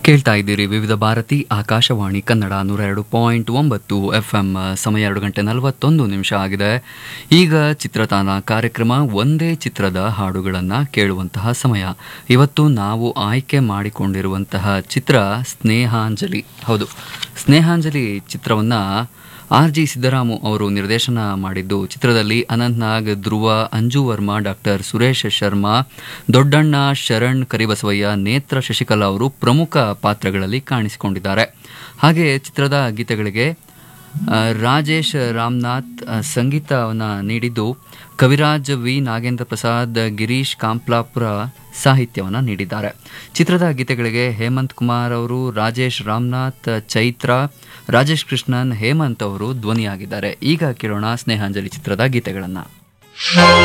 ಕೇಳ್ತಾ ಇದ್ದೀರಿ ವಿವಿಧ ಭಾರತಿ ಆಕಾಶವಾಣಿ ಕನ್ನಡ ನೂರ ಎರಡು ಪಾಯಿಂಟ್ ಒಂಬತ್ತು ಎಫ್ ಎಂ ಸಮಯ ಎರಡು ಗಂಟೆ ನಲವತ್ತೊಂದು ನಿಮಿಷ ಆಗಿದೆ ಈಗ ಚಿತ್ರತಾನ ಕಾರ್ಯಕ್ರಮ ಒಂದೇ ಚಿತ್ರದ ಹಾಡುಗಳನ್ನು ಕೇಳುವಂತಹ ಸಮಯ ಇವತ್ತು ನಾವು ಆಯ್ಕೆ ಮಾಡಿಕೊಂಡಿರುವಂತಹ ಚಿತ್ರ ಸ್ನೇಹಾಂಜಲಿ ಹೌದು ಸ್ನೇಹಾಂಜಲಿ ಚಿತ್ರವನ್ನು ಆರ್ ಜಿ ಸಿದ್ದರಾಮು ಅವರು ನಿರ್ದೇಶನ ಮಾಡಿದ್ದು ಚಿತ್ರದಲ್ಲಿ ಅನಂತ್ ನಾಗ್ ಧ್ರುವ ಅಂಜು ವರ್ಮಾ ಡಾಕ್ಟರ್ ಸುರೇಶ್ ಶರ್ಮಾ ದೊಡ್ಡಣ್ಣ ಶರಣ್ ಕರಿಬಸವಯ್ಯ ನೇತ್ರ ಶಶಿಕಲಾ ಅವರು ಪ್ರಮುಖ ಪಾತ್ರಗಳಲ್ಲಿ ಕಾಣಿಸಿಕೊಂಡಿದ್ದಾರೆ ಹಾಗೆ ಚಿತ್ರದ ಗೀತೆಗಳಿಗೆ ಆ, ರಾಜೇಶ್ ರಾಮನಾಥ್ ಆ, ಸಂಗೀತವನ್ನು ನೀಡಿದ್ದು ಕವಿರಾಜ್ ವಿ ನಾಗೇಂದ್ರ ಪ್ರಸಾದ್ ಗಿರೀಶ್ ಕಾಂಪ್ಲಾಪುರ ಸಾಹಿತ್ಯವನ್ನು ನೀಡಿದ್ದಾರೆ ಚಿತ್ರದ ಗೀತೆಗಳಿಗೆ ಹೇಮಂತ್ ಕುಮಾರ್ ಅವರು ರಾಜೇಶ್ ರಾಮನಾಥ್ ಚೈತ್ರ ರಾಜೇಶ್ ಕೃಷ್ಣನ್ ಹೇಮಂತ್ ಅವರು ಧ್ವನಿಯಾಗಿದ್ದಾರೆ ಈಗ ಕೇಳೋಣ ಸ್ನೇಹಾಂಜಲಿ ಚಿತ್ರದ ಗೀತೆಗಳನ್ನು